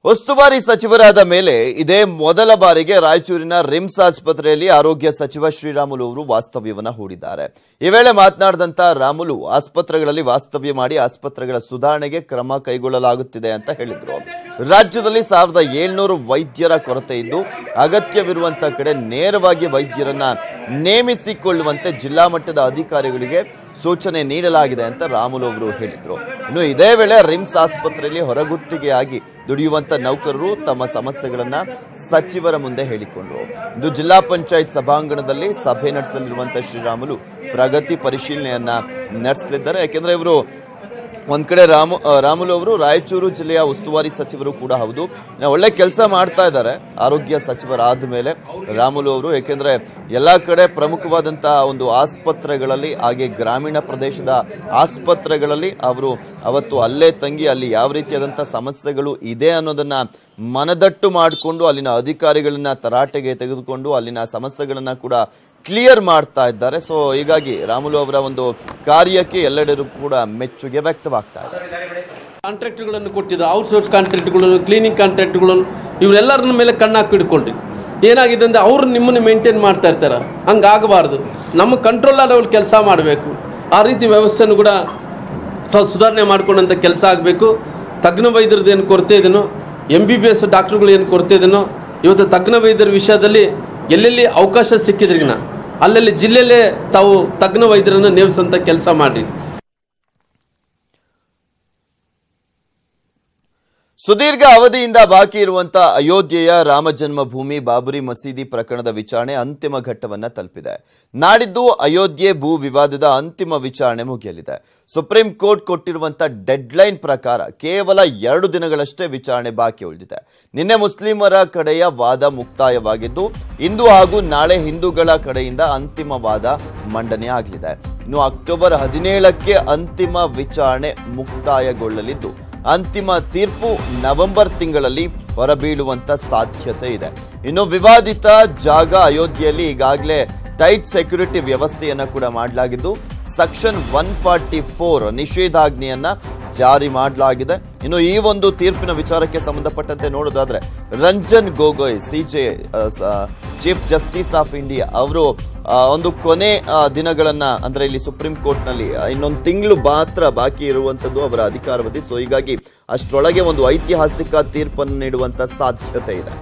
ಉಸ್ತುವಾರಿ ಸಚಿವರಾದ ಮೇಲೆ ಇದೇ ಮೊದಲ ಬಾರಿಗೆ ರಾಯಚೂರಿನ ರಿಮ್ಸ್ ಆಸ್ಪತ್ರೆಯಲ್ಲಿ ಆರೋಗ್ಯ ಸಚಿವ ಶ್ರೀರಾಮುಲು ಅವರು ವಾಸ್ತವ್ಯವನ್ನ ಹೂಡಿದ್ದಾರೆ ಈ ವೇಳೆ ಮಾತನಾಡಿದಂತ ರಾಮುಲು ಆಸ್ಪತ್ರೆಗಳಲ್ಲಿ ವಾಸ್ತವ್ಯ ಮಾಡಿ ಆಸ್ಪತ್ರೆಗಳ ಸುಧಾರಣೆಗೆ ಕ್ರಮ ಕೈಗೊಳ್ಳಲಾಗುತ್ತಿದೆ ಅಂತ ಹೇಳಿದ್ರು ರಾಜ್ಯದಲ್ಲಿ ಸಾವಿರದ ಏಳ್ನೂರು ವೈದ್ಯರ ಕೊರತೆ ಇದ್ದು ಅಗತ್ಯವಿರುವಂತ ಕಡೆ ನೇರವಾಗಿ ವೈದ್ಯರನ್ನ ನೇಮಿಸಿಕೊಳ್ಳುವಂತೆ ಜಿಲ್ಲಾ ಮಟ್ಟದ ಅಧಿಕಾರಿಗಳಿಗೆ ಸೂಚನೆ ನೀಡಲಾಗಿದೆ ಅಂತ ರಾಮುಲು ಅವರು ಹೇಳಿದ್ರು ಇನ್ನು ಇದೇ ವೇಳೆ ರಿಮ್ಸ್ ಆಸ್ಪತ್ರೆಯಲ್ಲಿ ಹೊರಗುತ್ತಿಗೆಯಾಗಿ ದುಡಿಯುವಂತ ನೌಕರರು ತಮ್ಮ ಸಮಸ್ಯೆಗಳನ್ನ ಸಚಿವರ ಮುಂದೆ ಹೇಳಿಕೊಂಡ್ರು ಇಂದು ಜಿಲ್ಲಾ ಪಂಚಾಯತ್ ಸಭಾಂಗಣದಲ್ಲಿ ಸಭೆ ನಡೆಸಲಿರುವಂತ ಶ್ರೀರಾಮುಲು ಪ್ರಗತಿ ಪರಿಶೀಲನೆಯನ್ನ ನಡೆಸಲಿದ್ದಾರೆ ಯಾಕೆಂದ್ರೆ ಇವರು ಒಂದ್ ಕಡೆ ರಾಮು ಆ, ರಾಮುಲು ಅವರು ರಾಯಚೂರು ಜಿಲ್ಲೆಯ ಉಸ್ತುವಾರಿ ಸಚಿವರು ಕೂಡ ಹೌದು ಇನ್ನು ಒಳ್ಳೆ ಕೆಲಸ ಮಾಡ್ತಾ ಇದ್ದಾರೆ ಆರೋಗ್ಯ ಸಚಿವರಾದ ಮೇಲೆ ರಾಮುಲು ಅವರು ಏಕೆಂದ್ರೆ ಎಲ್ಲಾ ಕಡೆ ಪ್ರಮುಖವಾದಂತಹ ಒಂದು ಆಸ್ಪತ್ರೆಗಳಲ್ಲಿ ಹಾಗೆ ಗ್ರಾಮೀಣ ಪ್ರದೇಶದ ಆಸ್ಪತ್ರೆಗಳಲ್ಲಿ ಅವರು ಅವತ್ತು ಅಲ್ಲೇ ತಂಗಿ ಅಲ್ಲಿ ಯಾವ ರೀತಿಯಾದಂತಹ ಸಮಸ್ಯೆಗಳು ಇದೆ ಅನ್ನೋದನ್ನ ಮನದಟ್ಟು ಮಾಡಿಕೊಂಡು ಅಲ್ಲಿನ ಅಧಿಕಾರಿಗಳನ್ನ ತರಾಟೆಗೆ ತೆಗೆದುಕೊಂಡು ಅಲ್ಲಿನ ಸಮಸ್ಯೆಗಳನ್ನ ಕೂಡ ಕ್ಲಿಯರ್ ಮಾಡ್ತಾ ಇದ್ದಾರೆ ಸೊ ಹೀಗಾಗಿ ರಾಮುಲು ಅವರ ಒಂದು ಕಾರ್ಯಕ್ಕೆ ಎಲ್ಲೆಡೆಯೂ ಕೂಡ ಮೆಚ್ಚುಗೆ ವ್ಯಕ್ತವಾಗ್ತಾ ಇದೆ ಕಾಂಟ್ರಾಕ್ಟ್ಗಳನ್ನು ಕೊಟ್ಟಿದ್ದು ಔಟ್ಸೋರ್ಸ್ ಕಾಂಟ್ರಾಕ್ಟ್ಗಳು ಕ್ಲೀನಿಂಗ್ ಕಾಂಟ್ರಾಕ್ಟ್ಗಳು ಇವರೆಲ್ಲರ ಮೇಲೆ ಕಣ್ಣು ಹಾಕಿಡ್ಕೊಳ್ರಿ ಏನಾಗಿದೆ ಅಂದರೆ ಅವರು ನಿಮ್ಮನ್ನು ಮೇಂಟೈನ್ ಮಾಡ್ತಾ ಇರ್ತಾರೆ ಹಂಗಾಗಬಾರ್ದು ನಮ್ಮ ಕಂಟ್ರೋಲ್ ಲೆವೆಲ್ ಕೆಲಸ ಮಾಡಬೇಕು ಆ ರೀತಿ ವ್ಯವಸ್ಥೆನೂ ಕೂಡ ಸ್ವಲ್ಪ ಸುಧಾರಣೆ ಮಾಡ್ಕೊಂಡಂಥ ಕೆಲಸ ಆಗಬೇಕು ತಜ್ಞ ವೈದ್ಯರದ್ದು ಏನು ಕೊರತೆ ಇದೆನೋ ಎಂ ಬಿ ಬಿ ಎಸ್ ಡಾಕ್ಟ್ರುಗಳು ಏನು ಕೊರತೆ ಇದೆನೋ ಇವತ್ತು ತಜ್ಞ ವೈದ್ಯರ ವಿಷಯದಲ್ಲಿ ಎಲ್ಲೆಲ್ಲಿ ಅವಕಾಶ ಸಿಕ್ಕಿದ್ರಿಗಿನ ಅಲ್ಲಲ್ಲಿ ಜಿಲ್ಲೆಯಲ್ಲೇ ತಾವು ತಜ್ಞ ವೈದ್ಯರನ್ನು ನೇಮಿಸಂತ ಕೆಲಸ ಮಾಡಿ ಸುದೀರ್ಘ ಅವಧಿಯಿಂದ ಬಾಕಿ ಇರುವಂತ ಅಯೋಧ್ಯೆಯ ರಾಮ ಜನ್ಮಭೂಮಿ ಬಾಬರಿ ಮಸೀದಿ ಪ್ರಕರಣದ ವಿಚಾರಣೆ ಅಂತಿಮ ಘಟ್ಟವನ್ನ ತಲುಪಿದೆ ನಾಡಿದ್ದು ಅಯೋಧ್ಯೆ ಭೂ ವಿವಾದದ ಅಂತಿಮ ವಿಚಾರಣೆ ಮುಗಿಯಲಿದೆ ಸುಪ್ರೀಂ ಕೋರ್ಟ್ ಕೊಟ್ಟಿರುವಂತ ಡೆಡ್ಲೈನ್ ಪ್ರಕಾರ ಕೇವಲ ಎರಡು ದಿನಗಳಷ್ಟೇ ವಿಚಾರಣೆ ಬಾಕಿ ಉಳಿದಿದೆ ನಿನ್ನೆ ಮುಸ್ಲಿಮರ ಕಡೆಯ ವಾದ ಮುಕ್ತಾಯವಾಗಿದ್ದು ಇಂದು ಹಾಗೂ ನಾಳೆ ಹಿಂದೂಗಳ ಕಡೆಯಿಂದ ಅಂತಿಮ ವಾದ ಮಂಡನೆ ಆಗಲಿದೆ ಇನ್ನು ಅಕ್ಟೋಬರ್ ಹದಿನೇಳಕ್ಕೆ ಅಂತಿಮ ವಿಚಾರಣೆ ಮುಕ್ತಾಯಗೊಳ್ಳಲಿದ್ದು ಅಂತಿಮ ತೀರ್ಪು ನವೆಂಬರ್ ತಿಂಗಳಲ್ಲಿ ಹೊರಬೀಳುವಂತ ಸಾಧ್ಯತೆ ಇದೆ ಇನ್ನು ವಿವಾದಿತ ಜಾಗ ಅಯೋಧ್ಯೆಯಲ್ಲಿ ಈಗಾಗಲೇ ಟೈಟ್ ಸೆಕ್ಯೂರಿಟಿ ವ್ಯವಸ್ಥೆಯನ್ನ ಕೂಡ ಮಾಡಲಾಗಿದ್ದು ಸೆಕ್ಷನ್ ಒನ್ ಫಾರ್ಟಿ ಫೋರ್ ನಿಷೇಧಾಜ್ಞೆಯನ್ನ ಜಾರಿ ಮಾಡಲಾಗಿದೆ ಇನ್ನು ಈ ಒಂದು ತೀರ್ಪಿನ ವಿಚಾರಕ್ಕೆ ಸಂಬಂಧಪಟ್ಟಂತೆ ನೋಡೋದಾದ್ರೆ Ranjan Gogoi CJ chief justice of India ಅವರು ಆ, ಒಂದು ಕೊನೆ ಆ, ದಿನಗಳನ್ನ ಅಂದ್ರೆ ಇಲ್ಲಿ ಸುಪ್ರೀಂ ಕೋರ್ಟ್ ನಲ್ಲಿ ಇನ್ನೊಂದು ತಿಂಗಳು ಮಾತ್ರ ಬಾಕಿ ಇರುವಂತದ್ದು ಅವರ ಅಧಿಕಾರಾವಧಿ ಸೊ ಹೀಗಾಗಿ ಅಷ್ಟರೊಳಗೆ ಒಂದು ಐತಿಹಾಸಿಕ ತೀರ್ಪನ್ನು ನೀಡುವಂತ ಸಾಧ್ಯತೆ ಇದೆ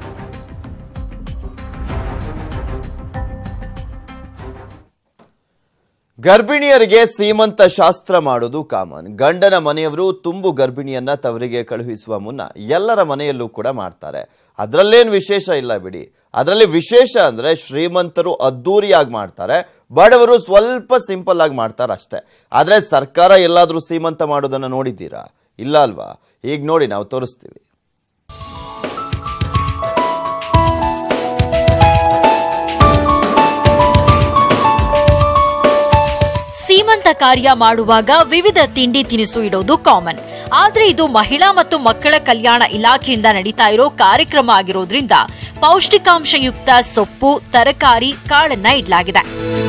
ಗರ್ಭಿಣಿಯರಿಗೆ ಸೀಮಂತ ಶಾಸ್ತ್ರ ಮಾಡೋದು ಕಾಮನ್ ಗಂಡನ ಮನೆಯವರು ತುಂಬು ಗರ್ಭಿಣಿಯನ್ನ ತವರಿಗೆ ಕಳುಹಿಸುವ ಮುನ್ನ ಎಲ್ಲರ ಮನೆಯಲ್ಲೂ ಕೂಡ ಮಾಡ್ತಾರೆ ಅದರಲ್ಲೇನು ವಿಶೇಷ ಇಲ್ಲ ಬಿಡಿ ಅದರಲ್ಲಿ ವಿಶೇಷ ಅಂದ್ರೆ ಶ್ರೀಮಂತರು ಅದ್ದೂರಿಯಾಗಿ ಮಾಡ್ತಾರೆ ಬಡವರು ಸ್ವಲ್ಪ ಸಿಂಪಲ್ ಆಗಿ ಮಾಡ್ತಾರೆ ಅಷ್ಟೇ ಆದ್ರೆ ಸರ್ಕಾರ ಎಲ್ಲಾದ್ರೂ ಸೀಮಂತ ಮಾಡೋದನ್ನ ನೋಡಿದ್ದೀರಾ ಇಲ್ಲ ಅಲ್ವಾ ಈಗ ನೋಡಿ ನಾವು ತೋರಿಸ್ತೀವಿ ಸೀಮಂತ ಕಾರ್ಯ ಮಾಡುವಾಗ ವಿವಿಧ ತಿಂಡಿ ತಿನಿಸು ಇಡೋದು ಕಾಮನ್ ಆದ್ರೆ ಇದು ಮಹಿಳಾ ಮತ್ತು ಮಕ್ಕಳ ಕಲ್ಯಾಣ ಇಲಾಖೆಯಿಂದ ನಡೀತಾ ಇರೋ ಕಾರ್ಯಕ್ರಮ ಆಗಿರೋದ್ರಿಂದ ಪೌಷ್ಟಿಕಾಂಶಯುಕ್ತ ಸೊಪ್ಪು ತರಕಾರಿ ಕಾಳನ್ನ ಇಡಲಾಗಿದೆ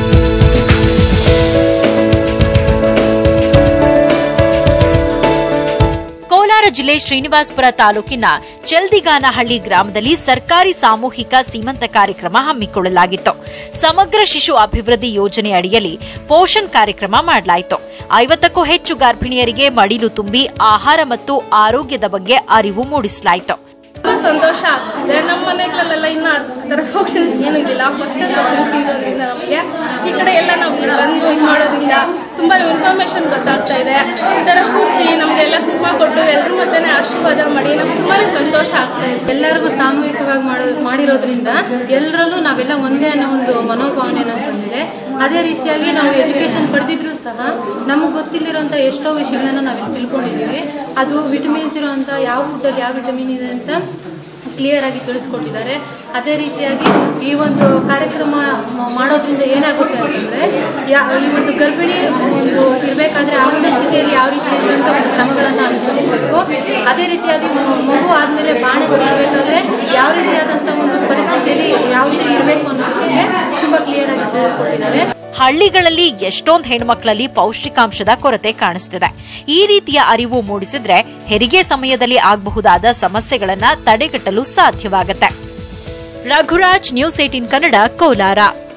ಕೋಲಾರ ಜಿಲ್ಲೆ ಶ್ರೀನಿವಾಸಪುರ ತಾಲೂಕಿನ ಚೆಲ್ದಿಗಾನಹಳ್ಳಿ ಗ್ರಾಮದಲ್ಲಿ ಸರ್ಕಾರಿ ಸಾಮೂಹಿಕ ಸೀಮಂತ ಕಾರ್ಯಕ್ರಮ ಹಮ್ಮಿಕೊಳ್ಳಲಾಗಿತ್ತು ಸಮಗ್ರ ಶಿಶು ಅಭಿವೃದ್ಧಿ ಯೋಜನೆ ಅಡಿಯಲ್ಲಿ ಪೋಷಣ್ ಕಾರ್ಯಕ್ರಮ ಮಾಡಲಾಯಿತು ಐವತ್ತಕ್ಕೂ ಹೆಚ್ಚು ಗರ್ಭಿಣಿಯರಿಗೆ ಮಡಿಲು ತುಂಬಿ ಆಹಾರ ಮತ್ತು ಆರೋಗ್ಯದ ಬಗ್ಗೆ ಅರಿವು ಮೂಡಿಸಲಾಯಿತು ತುಂಬ ಸಂತೋಷ ಆಗ್ತಿದೆ ನಮ್ಮ ಮನೆಗಳಲ್ಲೆಲ್ಲ ಇನ್ನು ಆ ಥರ ಫಂಕ್ಷನ್ ಏನೂ ಇದಿಲ್ಲ ಫಸ್ಟ್ ಪ್ರೆಗ್ನೆನ್ಸಿ ಇರೋದ್ರಿಂದ ನಮಗೆ ಈ ಕಡೆ ಎಲ್ಲ ನಾವು ಇಲ್ಲಿ ಬಂದು ಇದು ಮಾಡೋದ್ರಿಂದ ತುಂಬ ಇನ್ಫಾರ್ಮೇಷನ್ ಗೊತ್ತಾಗ್ತಾ ಇದೆ ಈ ಥರ ಕೂರಿಸಿ ನಮಗೆಲ್ಲ ತುಂಬ ಕೊಟ್ಟು ಎಲ್ಲರ ಮಧ್ಯೆ ಆಶೀರ್ವಾದ ಮಾಡಿ ನಮ್ಗೆ ತುಂಬಾ ಸಂತೋಷ ಆಗ್ತಾ ಇದೆ ಎಲ್ಲರಿಗೂ ಸಾಮೂಹಿಕವಾಗಿ ಮಾಡೋ ಮಾಡಿರೋದ್ರಿಂದ ಎಲ್ಲರಲ್ಲೂ ನಾವೆಲ್ಲ ಒಂದೇ ಅನ್ನೋ ಒಂದು ಮನೋಭಾವನೆ ನಮ್ಗೆ ಬಂದಿದೆ ಅದೇ ರೀತಿಯಾಗಿ ನಾವು ಎಜುಕೇಷನ್ ಪಡೆದಿದ್ರು ಸಹ ನಮಗೆ ಗೊತ್ತಿಲ್ಲಿರೋಂಥ ಎಷ್ಟೋ ವಿಷಯಗಳನ್ನ ನಾವಿಲ್ಲಿ ತಿಳ್ಕೊಂಡಿದ್ದೀವಿ ಅದು ವಿಟಮಿನ್ಸ್ ಇರೋಂಥ ಯಾವ ಫುಡ್ಡಲ್ಲಿ ಯಾವ ವಿಟಮಿನ್ ಇದೆ ಅಂತ ಕ್ಲಿಯರ್ ಆಗಿ ತಿಳಿಸ್ಕೊಟ್ಟಿದ್ದಾರೆ ಅದೇ ರೀತಿಯಾಗಿ ಈ ಒಂದು ಕಾರ್ಯಕ್ರಮ ಮ- ಮಾಡೋದ್ರಿಂದ ಏನಾಗುತ್ತೆ ಅಂತಂದರೆ ಯಾ ಈ ಒಂದು ಗರ್ಭಿಣಿ ಒಂದು ಇರಬೇಕಾದ್ರೆ ಆ ಒಂದು ಸ್ಥಿತಿಯಲ್ಲಿ ಯಾವ ರೀತಿ ಇರುವಂಥ ಒಂದು ಕ್ರಮಗಳನ್ನು ಅನುಸರಿಸಬೇಕು ಅದೇ ರೀತಿಯಾಗಿ ಮ- ಮಗು ಆದಮೇಲೆ ಬಾಣಂತಿ ಇರಬೇಕಾದ್ರೆ ಯಾವ ರೀತಿಯಾದಂಥ ಒಂದು ಪರಿಸ್ಥಿತಿಯಲ್ಲಿ ಯಾವ ರೀತಿ ಇರಬೇಕು ಅನ್ನೋದ್ರ ಬಗ್ಗೆ ತುಂಬ ಕ್ಲಿಯರ್ ಆಗಿ ತಿಳಿಸ್ಕೊಟ್ಟಿದ್ದಾರೆ ಹಳ್ಳಿಗಳಲ್ಲಿ ಎಷ್ಟೊಂದ್ ಹೆಣ್ಮಕ್ಳಲ್ಲಿ ಪೌಷ್ಟಿಕಾಂಶದ ಕೊರತೆ ಕಾಣಿಸ್ತಿದೆ ಈ ರೀತಿಯ ಅರಿವು ಮೂಡಿಸಿದ್ರೆ ಹೆರಿಗೆ ಸಮಯದಲ್ಲಿ ಆಗಬಹುದಾದ ಸಮಸ್ಯೆಗಳನ್ನ ತಡೆಗಟ್ಟಲು ಸಾಧ್ಯವಾಗುತ್ತೆ ರಘುರಾಜ್ ನ್ಯೂಸ್ ಏಟಿನ್ ಕನ್ನಡ ಕೋಲಾರ